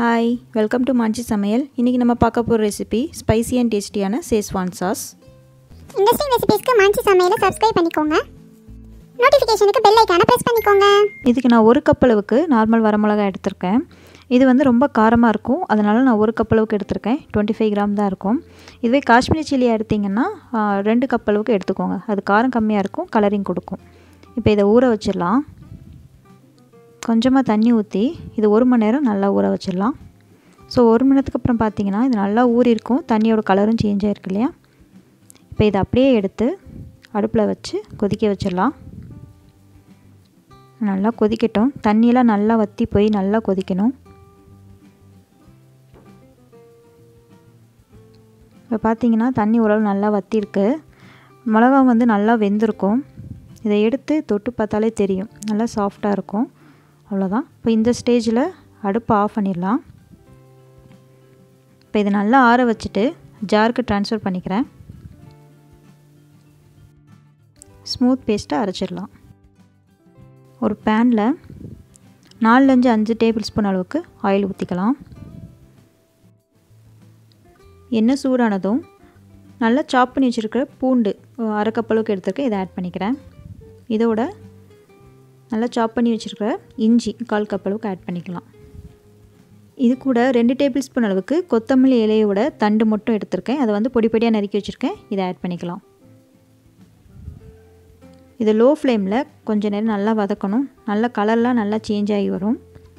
hi welcome to மாஞ்சி சமையல் இன்றைக்கி நம்ம பார்க்க போகிற ரெசிபி ஸ்பைசி அண்ட் டேஸ்டியான சேஸ்வான் சாஸ் இன்ட்ரெஸ்டிங் ரெசிபீஸ்க்கு மாஞ்சி சமையலை சப்ஸ்கிரைப் பண்ணிக்கோங்க நோட்டிஃபிகேஷனுக்கு பெல் ஐக்கானை ப்ரெஸ் பண்ணிக்கோங்க இதுக்கு நான் ஒரு கப் அளவுக்கு நார்மல் வரமிளகா எடுத்திருக்கேன் இது வந்து ரொம்ப காரமாக இருக்கும் அதனால் நான் ஒரு கப் அளவுக்கு எடுத்திருக்கேன் டுவெண்ட்டி ஃபைவ் கிராம் தான் இருக்கும் இதுவே காஷ்மீரி சில்லியாக எடுத்திங்கன்னா ஆ, ரெண்டு கப் அளவுக்கு எடுத்துக்கோங்க அது காரம் கம்மியாக இருக்கும் கலரிங் கொடுக்கும் இப்போ இதை ஊற வச்சிடலாம் கொஞ்சமாக தண்ணி ஊற்றி இது ஒரு மணி நேரம் நல்லா ஊற வச்சிடலாம் ஸோ ஒரு மணி நேரத்துக்கு அப்புறம் பார்த்தீங்கன்னா இது நல்லா ஊறி இருக்கும் தண்ணியோட கலரும் சேஞ்ச் ஆகிருக்கு இல்லையா இப்போ இதை அப்படியே எடுத்து அடுப்பில் வச்சு கொதிக்க வச்சிடலாம் நல்லா கொதிக்கட்டும் தண்ணியெல்லாம் நல்லா வற்றி போய் நல்லா கொதிக்கணும் இப்போ பார்த்தீங்கன்னா தண்ணி ஓரளவு நல்லா வற்றிருக்கு மிளகா வந்து நல்லா வெந்திருக்கும் இதை எடுத்து தொட்டு பார்த்தாலே தெரியும் நல்லா சாஃப்டாக இருக்கும் அவ்வளோதான் இப்போ இந்த ஸ்டேஜில் அடுப்பை ஆஃப் பண்ணிடலாம் இப்போ இதை நல்லா ஆற வச்சுட்டு ஜாருக்கு ட்ரான்ஸ்ஃபர் பண்ணிக்கிறேன் ஸ்மூத் பேஸ்ட்டை அரைச்சிடலாம் ஒரு பேனில் நாலுலேருந்து அஞ்சு டேபிள் ஸ்பூன் அளவுக்கு ஆயில் ஊற்றிக்கலாம் எண்ணெய் சூடானதும் நல்லா சாப் பண்ணி வச்சுருக்கிற பூண்டு ஒரு அரை கப் அளவுக்கு எடுத்துருக்கேன் இதை ஆட் பண்ணிக்கிறேன் இதோட நல்லா சாப் பண்ணி வச்சுருக்கிற இஞ்சி கால் கப் அளவுக்கு ஆட் பண்ணிக்கலாம் இது கூட ரெண்டு டேபிள் ஸ்பூன் அளவுக்கு கொத்தமல்லி இலையோட தண்டு மட்டும் எடுத்திருக்கேன் அதை வந்து பொடி பொடியாக நறுக்கி வச்சுருக்கேன் இதை ஆட் பண்ணிக்கலாம் இது லோ ஃப்ளேமில் கொஞ்ச நேரம் நல்லா வதக்கணும் நல்ல கலர்லாம் நல்லா சேஞ்ச் ஆகி வரும்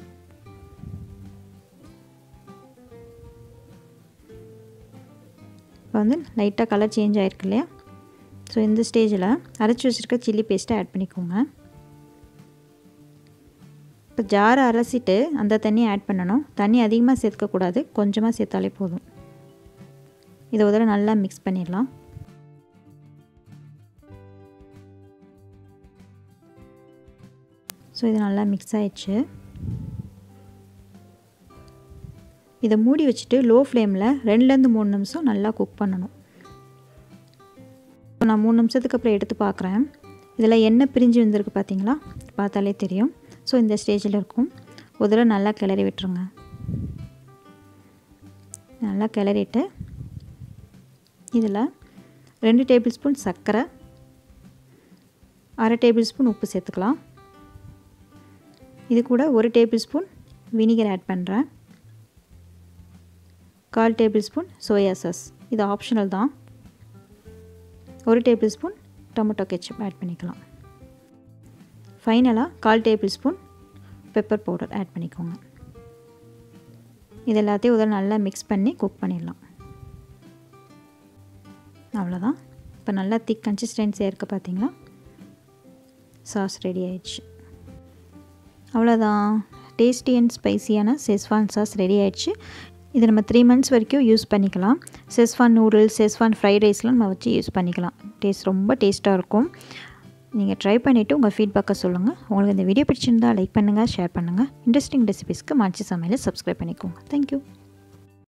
இப்போ வந்து லைட்டாக கலர் சேஞ்ச் ஆகிருக்கு இல்லையா ஸோ இந்த ஸ்டேஜில் அரைச்சி வச்சுருக்க சில்லி பேஸ்ட்டை ஆட் பண்ணிக்கோங்க இப்போ ஜாரை அலசிட்டு அந்த தண்ணியை ஆட் பண்ணணும் தண்ணி அதிகமாக சேர்க்கக்கூடாது கொஞ்சமாக சேர்த்தாலே போதும் இதை ஒரு தடவை நல்லா மிக்ஸ் பண்ணிடலாம் ஸோ இது நல்லா மிக்ஸ் ஆயிடுச்சு இதை மூடி வச்சுட்டு லோ ஃப்ளேமில் ரெண்டுலேருந்து மூணு நிமிஷம் நல்லா குக் பண்ணணும் இப்போ நான் மூணு நிமிஷத்துக்கு அப்புறம் எடுத்து பார்க்குறேன் இதில் எண்ணெய் பிரிஞ்சு வந்திருக்கு பார்த்தீங்களா பார்த்தாலே தெரியும் ஸோ இந்த ஸ்டேஜில் இருக்கும் ஒரு தடவை நல்லா கிளறி விட்டுருங்க நல்லா கிளறிட்டு இதில் ரெண்டு டேபிள் ஸ்பூன் சர்க்கரை அரை டேபிள் ஸ்பூன் உப்பு சேர்த்துக்கலாம் இது கூட ஒரு டேபிள் ஸ்பூன் வினிகர் ஆட் பண்ணுறேன் கால் டேபிள் ஸ்பூன் சோயா சாஸ் இது ஆப்ஷனல் தான் ஒரு tablespoon tomato ketchup add பண்ணிக்கலாம் ஃபைனலாக கால் tablespoon pepper powder add பண்ணிக்கோங்க இது எல்லாத்தையும் உதவி நல்லா மிக்ஸ் பண்ணி குக் பண்ணிடலாம் அவ்வளோதான் இப்போ நல்லா திக் கன்சிஸ்டன்சியாக இருக்குது பார்த்தீங்களா சாஸ் ரெடி ஆயிடுச்சு அவ்வளோதான் டேஸ்டி அண்ட் ஸ்பைசியான செஸ்வான் சாஸ் ரெடி ஆயிடுச்சு இது நம்ம த்ரீ மந்த்ஸ் வரைக்கும் யூஸ் பண்ணிக்கலாம் செஸ்வான் நூடுல்ஸ் செஸ்வான் ஃப்ரைட் ரைஸ்லாம் நம்ம வச்சு யூஸ் பண்ணிக்கலாம் டேஸ்ட் ரொம்ப டேஸ்ட்டாக இருக்கும் நீங்கள் ட்ரை பண்ணிவிட்டு உங்கள் ஃபீட்பேக்கை சொல்லுங்கள் உங்களுக்கு இந்த வீடியோ பிடிச்சிருந்தா லைக் பண்ணுங்கள் ஷேர் பண்ணுங்கள் இன்ட்ரெஸ்டிங் ரெசிபிஸ்க்கு மாச்சி சமையலை சப்ஸ்கிரைப் பண்ணிக்கோங்க தேங்க்யூ